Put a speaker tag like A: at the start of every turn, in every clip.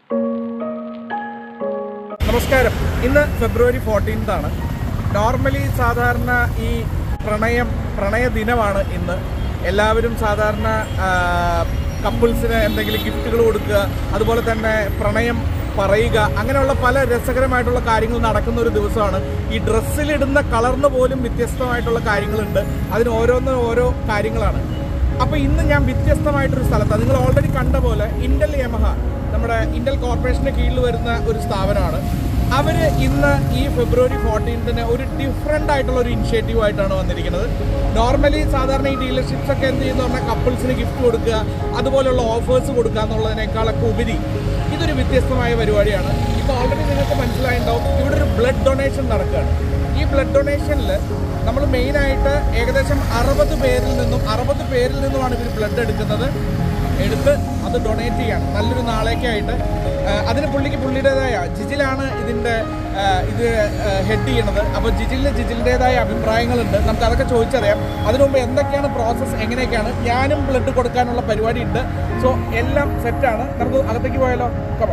A: നമസ്കാരം ഇന്ന് ഫെബ്രുവരി ഫോർട്ടീൻത് ആണ് നോർമലി സാധാരണ ഈ പ്രണയം പ്രണയ ദിനമാണ് ഇന്ന് എല്ലാവരും സാധാരണ കപ്പിൾസിന് എന്തെങ്കിലും ഗിഫ്റ്റുകൾ കൊടുക്കുക അതുപോലെ തന്നെ പ്രണയം പറയുക അങ്ങനെയുള്ള പല രസകരമായിട്ടുള്ള കാര്യങ്ങൾ നടക്കുന്ന ഒരു ദിവസമാണ് ഈ ഡ്രസ്സിലിടുന്ന കളറിന് പോലും വ്യത്യസ്തമായിട്ടുള്ള കാര്യങ്ങളുണ്ട് അതിന് ഓരോന്നും ഓരോ കാര്യങ്ങളാണ് അപ്പൊ ഇന്ന് ഞാൻ വ്യത്യസ്തമായിട്ടൊരു സ്ഥലത്താണ് നിങ്ങൾ ഓൾറെഡി കണ്ട പോലെ ഇന്റൽ യമഹ നമ്മുടെ ഇന്റൽ കോർപ്പറേഷന് കീഴിൽ വരുന്ന ഒരു സ്ഥാപനമാണ് അവര് ഇന്ന് ഈ ഫെബ്രുവരി ഫോർട്ടീൻത്തിന് ഒരു ഡിഫറെൻ്റ് ആയിട്ടുള്ള ഒരു ഇനിഷ്യേറ്റീവ് ആയിട്ടാണ് വന്നിരിക്കുന്നത് നോർമലി സാധാരണ ഈ ഡീലർഷിപ്സ് ഒക്കെ എന്ത് ചെയ്യുന്ന പറഞ്ഞാൽ കപ്പിൾസിന് ഗിഫ്റ്റ് കൊടുക്കുക അതുപോലുള്ള ഓഫേഴ്സ് കൊടുക്കുക എന്നുള്ളതിനേക്കാളൊക്കെ ഉപരി ഇതൊരു വ്യത്യസ്തമായ പരിപാടിയാണ് ഇപ്പോൾ ഓൾറെഡി നിങ്ങൾക്ക് മനസ്സിലായിട്ടുണ്ടാവും ഇവിടെ ഒരു ബ്ലഡ് ഡൊണേഷൻ നടക്കുകയാണ് ഈ ബ്ലഡ് ഡൊണേഷനിൽ നമ്മൾ മെയിനായിട്ട് ഏകദേശം അറുപത് പേരിൽ നിന്നും അറുപത് പേരിൽ നിന്നുമാണ് ഇവർ ബ്ലഡ് എടുക്കുന്നത് എടുത്ത് അത് ഡൊണേറ്റ് ചെയ്യാണ് നല്ലൊരു നാളേക്കായിട്ട് ആ, അതിന് പുള്ളിക്ക് പുള്ളിയുടേതായ ജിജിലാണ് ഇതിൻ്റെ ആ, ഇത് ഹെഡ് ചെയ്യണത് അപ്പോൾ ജിജിലിന് ജിജിലിൻ്റെതായ അഭിപ്രായങ്ങളുണ്ട് നമുക്ക് അതൊക്കെ ചോദിച്ചറിയാം അതിനു മുമ്പ് എന്തൊക്കെയാണ് പ്രോസസ്സ് എങ്ങനെയൊക്കെയാണ് ഞാനും ബ്ലഡ് കൊടുക്കാനുള്ള പരിപാടി ഉണ്ട് സോ എല്ലാം സെറ്റാണ് നമുക്ക് അകത്തേക്ക് പോയാലോ കമാ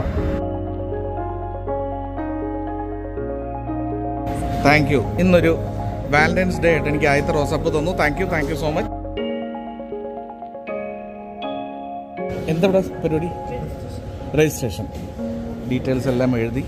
A: താങ്ക് യു ഇന്നൊരു വാലന്റൈൻസ് ഡേ ആയിട്ട് എനിക്ക് ആദ്യത്തെ റോസപ്പ് തന്നു thank you thank you so much എന്താ ഇവിടെ പരിപാടി രജിസ്ട്രേഷൻ ഡീറ്റെയിൽസ് എല്ലാം എഴുതി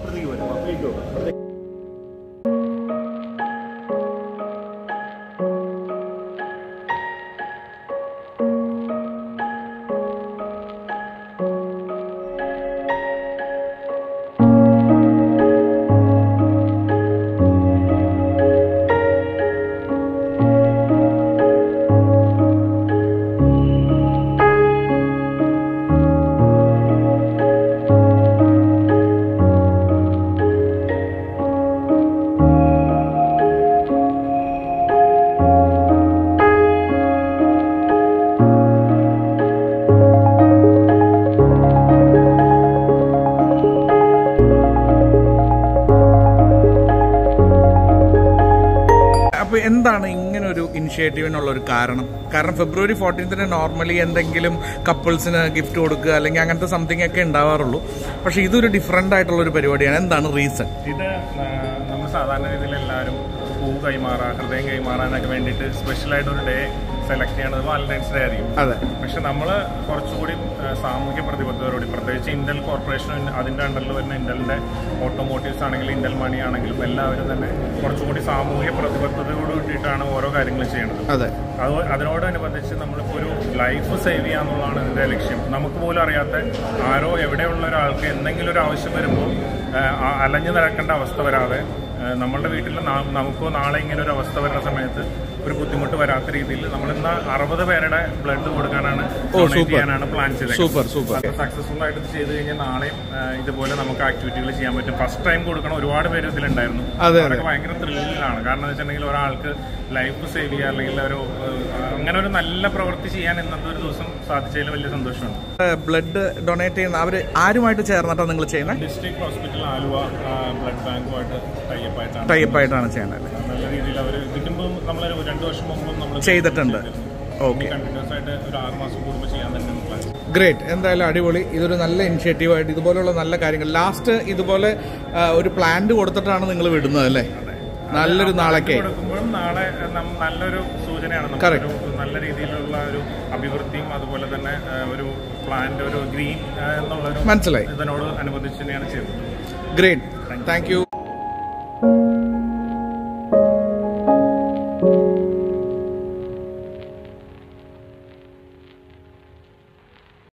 A: അപ്പൊ എന്താണ് ഇങ്ങനെ ഒരു ഇനിഷ്യേറ്റീവിനുള്ള ഒരു കാരണം കാരണം ഫെബ്രുവരി ഫോർട്ടീൻത്തിന് നോർമലി എന്തെങ്കിലും കപ്പിൾസിന് ഗിഫ്റ്റ് കൊടുക്കുക അല്ലെങ്കിൽ അങ്ങനത്തെ സംതിങ് ഒക്കെ ഉണ്ടാവാറുള്ളൂ പക്ഷെ ഇതൊരു ഡിഫറെന്റ് ആയിട്ടുള്ള ഒരു പരിപാടിയാണ് എന്താണ് റീസൺ
B: ഇത് ആ, നമ്മൾ സാധാരണ രീതിയിൽ എല്ലാവരും പൂ കൈമാറാൻ ഹൃദയം കൈമാറാനൊക്കെ വേണ്ടിയിട്ട് സ്പെഷ്യലായിട്ട് ഒരു ഡേ സെലക്ട് ചെയ്യണത് വാലന്റൈൻസ് ഡേ ആയിരിക്കും
A: അതെ
B: പക്ഷെ നമ്മൾ കുറച്ചുകൂടി ആ, സാമൂഹ്യ പ്രതിബദ്ധതയോടെ പ്രത്യേകിച്ച് ഇന്റൽ കോർപ്പറേഷൻ അതിൻ്റെ അണ്ടറിൽ വരുന്ന ഇന്റലിൻ്റെ ഓട്ടോമോട്ടീവ്സ് ആണെങ്കിലും ഇന്റൽ മണി ആണെങ്കിലും എല്ലാവരും തന്നെ കുറച്ചുകൂടി സാമൂഹ്യ പ്രതിബദ്ധതയോട് കൂടിയിട്ടാണ് ഓരോ കാര്യങ്ങളും ചെയ്യുന്നത്
A: അതെ
B: അത് അതിനോടനുബന്ധിച്ച് നമ്മളിപ്പോൾ ഒരു ലൈഫ് സേവ് ചെയ്യുക എന്നുള്ളതാണ് ഇതിൻ്റെ ലക്ഷ്യം നമുക്ക് പോലും അറിയാത്ത ആരോ എവിടെയുള്ള ഒരാൾക്ക് എന്തെങ്കിലും ഒരു ആവശ്യം വരുമ്പോൾ ആ, അലഞ്ഞു നടക്കേണ്ട അവസ്ഥ വരാതെ ആ, നമ്മളുടെ വീട്ടിൽ നാ- നമുക്കോ നാളെ ഇങ്ങനെ ഒരു അവസ്ഥ വരുന്ന സമയത്ത് ഒരു ബുദ്ധിമുട്ട് വരാത്ത രീതിയിൽ നമ്മൾ ഇന്ന് അറുപത് പേരുടെ ബ്ലഡ് കൊടുക്കാനാണ് donate
A: super.
B: ചെയ്യാനാണ് പ്ലാൻ ചെയ്തത്
A: സൂപ്പർ സൂപ്പർ
B: സക്സസ്ഫുൾ ആയിട്ട് ഇത് ചെയ്ത് കഴിഞ്ഞാൽ നാളെയും ആ, ഇതുപോലെ നമുക്ക് ആക്ടിവിറ്റികൾ ചെയ്യാൻ പറ്റും ഫസ്റ്റ് ടൈം കൊടുക്കണം ഒരുപാട് പേര് ഇതിലുണ്ടായിരുന്നു
A: അതെ, അതെ.
B: അവരൊക്കെ ഭയങ്കര ത്രില്ലിലാണ് കാരണം എന്ന് വെച്ചിട്ടുണ്ടെങ്കിൽ ഒരാൾക്ക് ലൈഫ് സേവ് ചെയ്യുക അല്ലെങ്കിൽ ഒരു ആ, അങ്ങനെ ഒരു നല്ല പ്രവൃത്തി ചെയ്യാൻ ഇന്നത്തെ ഒരു ദിവസം സാധിച്ചതിൽ വലിയ സന്തോഷമുണ്ട്
A: ബ്ലഡ് ഡൊണേറ്റ് ചെയ്യുന്ന അവര് ആരുമായിട്ട് ചേർന്നിട്ടാണ് നിങ്ങൾ ചെയ്യുന്നത്
B: ഡിസ്ട്രിക്ട് ഹോസ്പിറ്റൽ ആലുവ ബ്ലഡ് ബാങ്കുമായിട്ട് ടൈപ്പ് ആയിട്ടാണ്
A: ടൈപ്പ് ആയിട്ടാണ് ചെയ്യുന്നത്
B: നല്ല രീതിയിൽ അവർ ഇതിന് മുമ്പ് നമ്മൾ രണ്ടു വർഷം മുമ്പും നമ്മൾ
A: ചെയ്തിട്ടുണ്ട് ഓക്കെ
B: കണ്ടിന്യൂസ് ആയിട്ട് ഒരു ആറ് മാസം കൂടുമ്പോൾ ചെയ്യാൻ തന്നെയാണ് പ്ലാൻ
A: ഗ്രേറ്റ് എന്തായാലും അടിപൊളി ഇതൊരു നല്ല ഇനിഷ്യേറ്റീവ് ആയിട്ട് ഇതുപോലുള്ള നല്ല കാര്യങ്ങൾ ലാസ്റ്റ് ഇതുപോലെ ആ, ഒരു പ്ലാന്റ് കൊടുത്തിട്ടാണ് നിങ്ങൾ വിടുന്നത് അല്ലേ നല്ലൊരു നാളേക്കായി
B: കൊടുക്കുമ്പോഴും നാളെ നം- നല്ലൊരു സൂചനയാണ് നമുക്ക്
A: Correct.
B: ഒരു നല്ല രീതിയിലുള്ള ഒരു അഭിവൃദ്ധിയും അതുപോലെ തന്നെ ആ, ഒരു പ്ലാന്റ് ഒരു ഗ്രീൻ എന്നുള്ളൊരു
A: മനസ്സിലായി
B: ഇതിനോട് അനുബന്ധിച്ച് തന്നെയാണ് ചെയ്തത്
A: ഗ്രേറ്റ് താങ്ക് യു